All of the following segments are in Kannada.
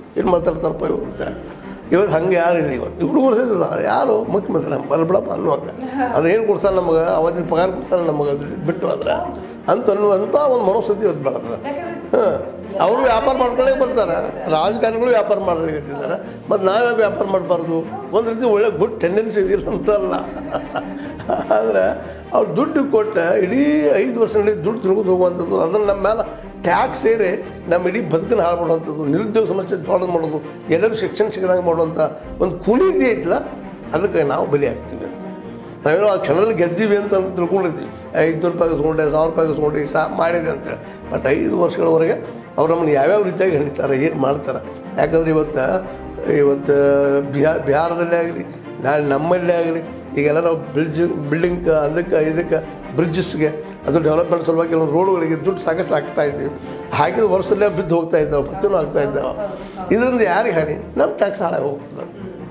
ಏನು ಮಾತಾಡ್ತಾರಪ್ಪ ಇವರು ಅಂತ ಇವತ್ತು ಹಂಗೆ ಯಾರು ಇಲ್ಲ ಇವತ್ತು ಹುಡುಗರು ಸಹಿತ ಯಾರು ಮುಖ್ಯಮಂತ್ರಿ ನಮ್ಮ ಬರಬಿಡಪ್ಪ ಅನ್ನುವಂಗ ಅದೇನು ಕೊಡ್ತಾನೆ ನಮಗೆ ಅವತ್ತಿನ ಪಗಾರ ಕೊಡ್ತಾನೆ ನಮಗೆ ಅದು ಬಿಟ್ಟು ಆದ್ರೆ ಅಂತ ಅನ್ನುವಂಥ ಒಂದು ಮನೋಸ್ಥಿತಿ ಇವತ್ತು ಬೆಳೆದ ಯಾಕಂದ್ರೆ ಹಾಂ ಅವರು ವ್ಯಾಪಾರ ಮಾಡ್ಕೊಳ್ಳೇ ಬರ್ತಾರೆ ರಾಜಕಾರಣಿಗಳು ವ್ಯಾಪಾರ ಮಾಡಲಿಕ್ಕಿದ್ದಾರೆ ಮತ್ತು ನಾವೇ ವ್ಯಾಪಾರ ಮಾಡಬಾರ್ದು ಒಂದು ರೀತಿ ಒಳ್ಳೆ ಗುಡ್ ಟೆಂಡೆನ್ಸಿ ಇದಿಲ್ಲ ಅಂತಲ್ಲ ಆದರೆ ಅವ್ರು ದುಡ್ಡು ಕೊಟ್ಟು ಇಡೀ ಐದು ವರ್ಷ ನಡಿ ದುಡ್ಡು ತಿನ್ಕೊಂಡು ಹೋಗುವಂಥದ್ದು ಅದನ್ನು ನಮ್ಮ ಮೇಲೆ ಟ್ಯಾಕ್ಸ್ ಸೇರಿ ನಮ್ಮ ಇಡೀ ಬದುಕನ್ನು ಹಾಳು ಮಾಡುವಂಥದ್ದು ನಿರುದ್ಯೋಗ ಸಮಸ್ಯೆ ದೊಡ್ಡದು ಮಾಡೋದು ಎಲ್ಲರೂ ಶಿಕ್ಷಣ ಸಿಗದಂಗೆ ಮಾಡುವಂಥ ಒಂದು ಕುಣಿತಿ ಐತಲ್ಲ ಅದಕ್ಕೆ ನಾವು ಬಲಿ ಆಗ್ತೀವಿ ಅಂತ ನಾವೇನೋ ಆ ಕ್ಷಣದಲ್ಲಿ ಗೆದ್ದೀವಿ ಅಂತ ತಿಳ್ಕೊಂಡಿರ್ತೀವಿ ಐದುನೂರು ರೂಪಾಯಿ ಇಸ್ಕೊಂಡೆ ಸಾವಿರ ರೂಪಾಯಿ ಇಸ್ಕೊಂಡೆ ಇಷ್ಟ ಮಾಡಿದೆ ಅಂತೇಳಿ ಬಟ್ ಐದು ವರ್ಷಗಳವರೆಗೆ ಅವ್ರು ನಮ್ಮನ್ನು ಯಾವ್ಯಾವ ರೀತಿಯಾಗಿ ಹಿಡಿತಾರೆ ಏನು ಮಾಡ್ತಾರೆ ಯಾಕಂದ್ರೆ ಇವತ್ತು ಇವತ್ತು ಬಿಹಾರ ಬಿಹಾರದಲ್ಲೇ ಆಗಲಿ ನಾಳೆ ನಮ್ಮಲ್ಲೇ ಆಗಲಿ ಈಗೆಲ್ಲ ನಾವು ಬ್ರಿಡ್ಜ್ ಬಿಲ್ಡಿಂಗ್ ಅದಕ್ಕೆ ಇದಕ್ಕೆ ಬ್ರಿಡ್ಜಸ್ಗೆ ಅದು ಡೆವಲಪ್ಮೆಂಟ್ ಸಲುವಾಗಿ ಕೆಲವೊಂದು ರೋಡ್ಗಳಿಗೆ ದುಡ್ಡು ಸಾಕಷ್ಟು ಹಾಕ್ತಾ ಇದ್ದೀವಿ ಹಾಕಿದ ವರ್ಷದಲ್ಲೇ ಬಿದ್ದು ಹೋಗ್ತಾ ಇದ್ದಾವೆ ಪತ್ತಿನೂ ಆಗ್ತಾ ಇದ್ದಾವೆ ಇದರಿಂದ ಯಾರಿಗೆ ಹಾನಿ ನಮ್ಮ ಟ್ಯಾಕ್ಸ್ ಹಾಳಾಗಿ ಹೋಗ್ತದೆ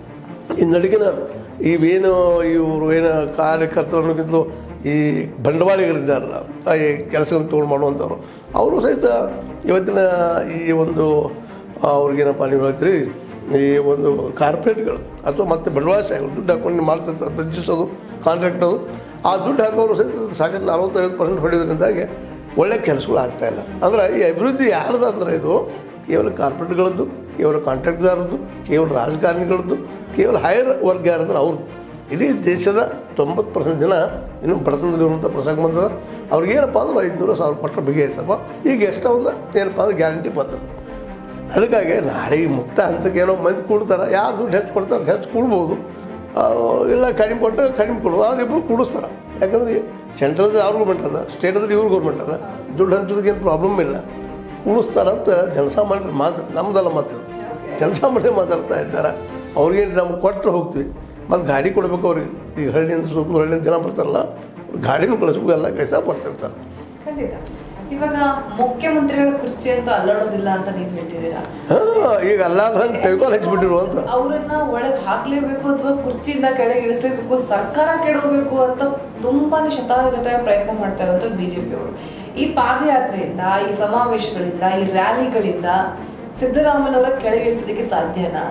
ಈ ನಡುಗಿನ ಇವೇನು ಇವರು ಏನು ಕಾರ್ಯಕರ್ತರನ್ನೋಕ್ಕಿಂತಲೂ ಈ ಬಂಡವಾಳಿಗರಿದ್ದಾರಲ್ಲ ಆ ಈ ಕೆಲಸಗಳನ್ನು ತೊಗೊಂಡು ಮಾಡುವಂಥವ್ರು ಅವರು ಸಹಿತ ಇವತ್ತಿನ ಈ ಒಂದು ಅವ್ರಿಗೇನಪ್ಪ ನೀವು ಹೇಳ್ತೀರಿ ಈ ಒಂದು ಕಾರ್ಪೊರೇಟ್ಗಳು ಅಥವಾ ಮತ್ತೆ ಬಂಡವಾಳಶಾಹಿಗಳು ದುಡ್ಡು ಹಾಕೊಂಡು ಮಾಡ್ತಿರ್ತಾರೆ ಬ್ರಿಡ್ಜಸೋದು ಕಾಂಟ್ರಾಕ್ಟರು ಆ ದುಡ್ಡು ಹಾಕೋರು ಸಹಿತ ಸಾಕಷ್ಟು ನಲವತ್ತೈದು ಪರ್ಸೆಂಟ್ ಹೊಡೆಯೋದ್ರಿಂದಾಗಿ ಒಳ್ಳೆ ಕೆಲಸಗಳು ಆಗ್ತಾಯಿಲ್ಲ ಅಂದ್ರೆ ಈ ಅಭಿವೃದ್ಧಿ ಯಾರ್ದು ಅಂದ್ರೆ ಇದು ಕೇವಲ ಕಾರ್ಪೊರೇಟ್ಗಳದ್ದು ಕೇವಲ ಕಾಂಟ್ರಾಕ್ಟ್ದಾರದ್ದು ಕೇವಲ ರಾಜಕಾರಣಿಗಳದ್ದು ಕೇವಲ ಹೈಯರ್ ವರ್ಗ ಯಾರಂದ್ರೆ ಅವ್ರದ್ದು ಇಡೀ ದೇಶದ ತೊಂಬತ್ತು ಪರ್ಸೆಂಟ್ ಜನ ಇನ್ನೂ ಬಡತನದಲ್ಲಿರುವಂಥ ಪ್ರಸಂಗ ಬಂದದ ಅವ್ರಿಗೇನಪ್ಪ ಅಂದ್ರೆ ಐದುನೂರು ಸಾವಿರ ಕೊಟ್ಟರೆ ಬಿಗಿ ಐತಪ್ಪ ಈಗ ಎಷ್ಟೋ ಒಂದು ಏನಪ್ಪ ಅಂದ್ರೆ ಗ್ಯಾರಂಟಿ ಬಂದದ ಅದಕ್ಕಾಗಿ ನಾಳೆ ಈ ಮುಕ್ತ ಹಂತಕ್ಕೆ ಏನೋ ಮಂದಿ ಕೂಡ್ತಾರೆ ಯಾರು ದುಡ್ಡು ಹೆಚ್ಚು ಕೊಡ್ತಾರೆ ಹೆಚ್ಚು ಕೂಡ್ಬೋದು ಆ, ಇಲ್ಲ ಕಡಿಮೆ ಕೊಟ್ಟರೆ ಕಡಿಮೆ ಕೊಡುವ ಆದ್ರೆ ಇಬ್ಬರು ಕೂಡಿಸ್ತಾರೆ ಯಾಕಂದ್ರೆ ಸೆಂಟ್ರಲ್ದು ಅವ್ರ ಗೌರ್ಮೆಂಟ್ ಅದ ಸ್ಟೇಟಲ್ಲಿ ಇವ್ರ ಗೌರ್ಮೆಂಟ್ ಅದ ದುಡ್ಡು ಹಂಚೋದಕ್ಕೆ ಏನು ಪ್ರಾಬ್ಲಮ್ ಇಲ್ಲ ಕೂಡಿಸ್ತಾರಂತ ಜನಸಾಮಾನ್ಯರು ಮಾತು ನಮ್ದಲ್ಲ ಮಾತು ಜನಸಾಮಾನ್ಯರು ಮಾತಾಡ್ತಾ ಇದ್ದಾರೆ ಅವ್ರಿಗೇನು ನಮ್ಗೆ ಕೊಟ್ಟರೆ ಹೋಗ್ತೀವಿ ಮತ್ತು ಗಾಡಿ ಕೊಡಬೇಕು ಅವ್ರಿಗೆ ಈಗ ಹಳ್ಳಿಯಿಂದ ಸುಮ್ಮನೆ ಹಳ್ಳಿಯಿಂದ ಜನ ಬರ್ತಾರಲ್ಲ ಗಾಡಿನೂ ಕಳಿಸ್ಬೇಕು ಎಲ್ಲ ಕೆಲಸ ಬರ್ತಿರ್ತಾರೆ ಖಂಡಿತ ಇವಾಗ ಮುಖ್ಯಮಂತ್ರಿಗಳ ಕುರ್ಚಿ ಅಂತೂ ಅಲ್ಲಾಡೋದಿಲ್ಲ ಅಂತ ನೀವು ಹೇಳ್ತಿದ್ದೀರಾ ಹಾಂ ಈಗ ಅಲ್ಲಾಡ್ದಂಗೆ ತೆಗೆದುಕೊಂಡು ಹಚ್ಚಿಬಿಟ್ಟಿರು ಅಂತ ಅವರನ್ನ ಒಳಗ್ ಹಾಕ್ಲೇಬೇಕು ಅಥವಾ ಕುರ್ಚಿಯಿಂದ ಕೆಳಗೆ ಇಳಿಸ್ಲೇಬೇಕು ಸರ್ಕಾರ ಕೆಡವಬೇಕು ಅಂತ ತುಂಬಾನೇ ಶತಾಯಗತಾಯ ಪ್ರಯತ್ನ ಮಾಡ್ತಾ ಇರುವಂತ ಬಿಜೆಪಿ ಅವರು ಈ ಪಾದಯಾತ್ರೆಯಿಂದ ಈ ಸಮಾವೇಶಗಳಿಂದ ಈ ರ್ಯಾಲಿಗಳಿಂದ ಸಿದ್ದರಾಮಯ್ಯನವರ ಕೆಳಗೆ ಇಳಿಸೋದಕ್ಕೆ ಸಾಧ್ಯನಾ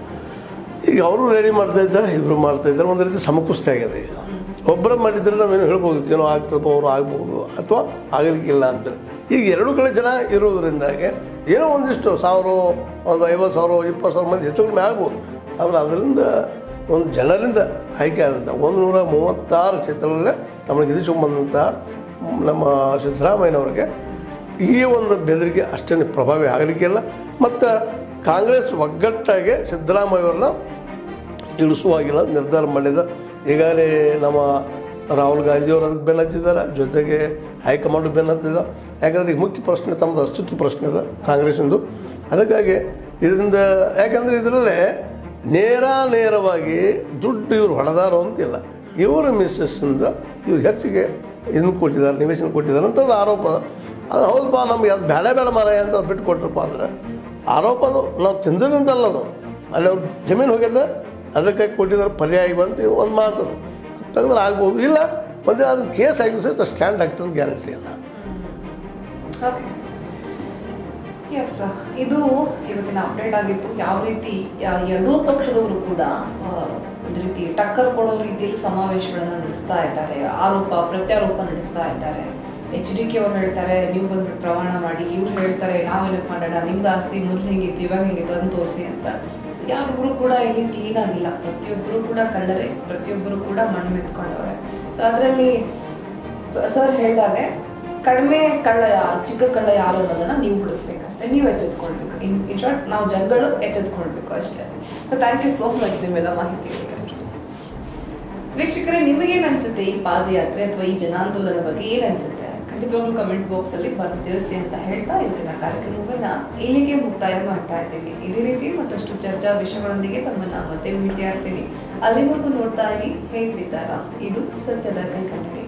ಈಗ ಅವರು ರೇರಿ ಮಾಡ್ತಾ ಇದ್ದಾರೆ ಇವರು ಮಾಡ್ತಾ ಇದ್ದಾರೆ ಒಂದು ರೀತಿ ಸಮಕುಸ್ತಿ ಆಗಿದೆ ಈಗ ಒಬ್ಬರ ಮಾಡಿದ್ರೆ ನಾವೇನು ಹೇಳ್ಬೋದು ಏನೋ ಆಗ್ತದಪ್ಪ ಅವರು ಆಗ್ಬೋದು ಅಥವಾ ಆಗಲಿಕ್ಕಿಲ್ಲ ಅಂತಾರೆ ಈಗ ಎರಡು ಕಡೆ ಜನ ಇರೋದ್ರಿಂದಾಗಿ ಏನೋ ಒಂದಿಷ್ಟು ಸಾವಿರ ಒಂದು ಐವತ್ತು ಸಾವಿರ ಇಪ್ಪತ್ತು ಸಾವಿರ ಮಂದಿ ಹೆಚ್ಚು ಕಡಿಮೆ ಆಗ್ಬೋದು ಆದರೆ ಅದರಿಂದ ಒಂದು ಜನರಿಂದ ಆಯ್ಕೆ ಆದಂಥ ಒಂದು ನೂರ ಮೂವತ್ತಾರು ಕ್ಷೇತ್ರಗಳಲ್ಲೇ ತಮಗೆ ಗೆದ್ದಿಸ್ಕೊಂಡ್ಬಂದಂಥ ನಮ್ಮ ಸಿದ್ದರಾಮಯ್ಯನವರಿಗೆ ಈ ಒಂದು ಬೆದರಿಕೆ ಅಷ್ಟೇನು ಪ್ರಭಾವಿ ಆಗಲಿಕ್ಕಿಲ್ಲ ಮತ್ತು ಕಾಂಗ್ರೆಸ್ ಒಗ್ಗಟ್ಟಾಗಿ ಸಿದ್ದರಾಮಯ್ಯವ್ರನ್ನ ಇಳಿಸುವಾಗಿಲ್ಲ ನಿರ್ಧಾರ ಮಾಡಿದ ಈಗಾಗಲೇ ನಮ್ಮ ರಾಹುಲ್ ಗಾಂಧಿಯವರು ಅದಕ್ಕೆ ಬೆನ್ನು ಹತ್ತಿದ್ದಾರೆ ಜೊತೆಗೆ ಹೈಕಮಾಂಡ್ ಬೆನ್ನು ಹತ್ತಿದ ಯಾಕಂದರೆ ಈಗ ಮುಖ್ಯ ಪ್ರಶ್ನೆ ತಮ್ಮದು ಅಸ್ತಿತ್ವ ಪ್ರಶ್ನೆ ಇದೆ ಕಾಂಗ್ರೆಸ್ಸಿಂದು ಅದಕ್ಕಾಗಿ ಇದರಿಂದ ಯಾಕಂದರೆ ಇದರಲ್ಲೇ ನೇರ ನೇರವಾಗಿ ದುಡ್ಡು ಇವರು ಹೊಡೆದಾರೋ ಅಂತಿಲ್ಲ ಇವರ ಮಿಸ್ಸಸ್ಸಿಂದ ಇವ್ರು ಹೆಚ್ಚಿಗೆ ಇದನ್ನು ಕೊಟ್ಟಿದ್ದಾರೆ ನಿವೇಶನ ಕೊಟ್ಟಿದ್ದಾರೆ ಅಂತದ್ದು ಆರೋಪ ಅದು ಹೌದಪ್ಪ ನಮ್ಗೆ ಅದು ಬೇಡ ಬೇಡ ಮಾರಾಯ ಅಂತ ಅವ್ರು ಬಿಟ್ಟು ಕೊಟ್ರಪ್ಪ ಅಂದ್ರೆ ಆರೋಪ ಅದು ನಾವು ತಿಂದದಂತಲ್ಲ ಅದು ಅಲ್ಲಿ ಅವ್ರು ಜಮೀನು ಹೋಗ್ಯದ ಅದಕ್ಕೆ ಕೊಟ್ಟಿದ್ದಾರೆ ಪರ್ಯಾಯ ಬಂತು ಒಂದು ಮಾತದು ತೆಗೆದ್ರೆ ಆಗ್ಬೋದು ಇಲ್ಲ ಒಂದೇ ಅದನ್ನ ಕೇಸ್ ಆಗಿದ್ದು ಸಹಿತ ಸ್ಟ್ಯಾಂಡ್ ಆಗ್ತದೆ ಅಂತ ಗ್ಯಾರಂಟಿ ಇಲ್ಲ ಓಕೆ ಎಸ್ ಇದು ಇವತ್ತಿನ ಅಪ್ಡೇಟ್ ಆಗಿತ್ತು ಯಾವ ರೀತಿ ಯಾ- ಎರಡೂ ಪಕ್ಷದವರು ಕೂಡ ಆ, ಒಂದು ರೀತಿ ಟಕ್ಕರ್ ಕೊಡೋ ರೀತಿಯಲ್ಲಿ ಸಮಾವೇಶಗಳನ್ನ ನಡೆಸ್ತಾ ಇದ್ದಾರೆ ಆರೋಪ ಪ್ರತ್ಯಾರೋಪ ನಡೆಸ್ತಾ ಇದ್ದಾರೆ ಎಚ್ ಡಿ ಕೆ ಅವ್ರು ಹೇಳ್ತಾರೆ ನೀವು ಬಂದ್ಬಿಟ್ಟು ಪ್ರಮಾಣ ಮಾಡಿ ಇವ್ರು ಹೇಳ್ತಾರೆ ನಾವು ಏನಕ್ಕೆ ಮಾಡೋಣ ನಿಮ್ದು ಆಸ್ತಿ ಮೊದಲು ಹೆಂಗಿತ್ತು ಇವಾಗ ಹೆಂಗಿತ್ತು ಅದನ್ನ ತೋರಿಸಿ ಅಂತ So, ಯಾರೊಬ್ರು ಕೂಡ ಇಲ್ಲಿ ಕ್ಲೀನ್ ಆಗಿಲ್ಲ ಪ್ರತಿಯೊಬ್ಬರು ಕೂಡ ಕಳ್ಳರೆ ಪ್ರತಿಯೊಬ್ಬರು ಕೂಡ ಮಣ್ಣು ಮೆತ್ಕೊಂಡವ್ರೆ ಸೊ ಅದರಲ್ಲಿ ಸರ್ ಹೇಳಿದಾಗೆ ಕಡಿಮೆ ಕಳ್ಳ ಯಾರು ಚಿಕ್ಕ ಕಳ್ಳ ಯಾರು ಅನ್ನೋದನ್ನ ನೀವು ಹುಡುಕ್ಬೇಕು ಅಷ್ಟೇ ನೀವು ಎಚ್ಚೆತ್ಕೊಳ್ಬೇಕು ಇನ್ ಇನ್ ಶಾರ್ಟ್ ನಾವು ಜನಗಳು ಎಚ್ಚೆತ್ಕೊಳ್ಬೇಕು ಅಷ್ಟೇ so thank you so much ನಿಮ್ಮೆಲ್ಲ ಮಾಹಿತಿ ವೀಕ್ಷಕರೇ ನಿಮಗೇನ್ ಅನ್ಸುತ್ತೆ ಈ ಪಾದಯಾತ್ರೆ ಅಥವಾ ಈ ಜನಾಂದೋಲನ ಬಗ್ಗೆ ಏನ್ ಅನ್ಸುತ್ತೆ ಖಂಡಿತವಾಗ್ಲೂ ಕಮೆಂಟ್ ಬಾಕ್ಸ್ ಅಲ್ಲಿ ಬರೆದು ತಿಳಿಸಿ ಅಂತ ಹೇಳ್ತಾ ಇವತ್ತಿನ ಕಾರ್ಯಕ್ರಮವನ್ನ ಇಲ್ಲಿಗೆ ಮುಕ್ತಾಯ ಮಾಡ್ತಾ ಇದ್ದೀನಿ ಇದೇ ರೀತಿ ಮತ್ತಷ್ಟು ಚರ್ಚಾ ವಿಷಯಗಳೊಂದಿಗೆ ತಮ್ಮನ್ನ ಮತ್ತೆ ಭೇಟಿ ಆಗ್ತೀನಿ ಅಲ್ಲಿವರೆಗೂ ನೋಡ್ತಾ ಇರಿ ಹೇ ಸಿದ್ದಾರಾಮ್ ಇದು ಸತ್ಯದ ಕೈಕನ್ನಡಿ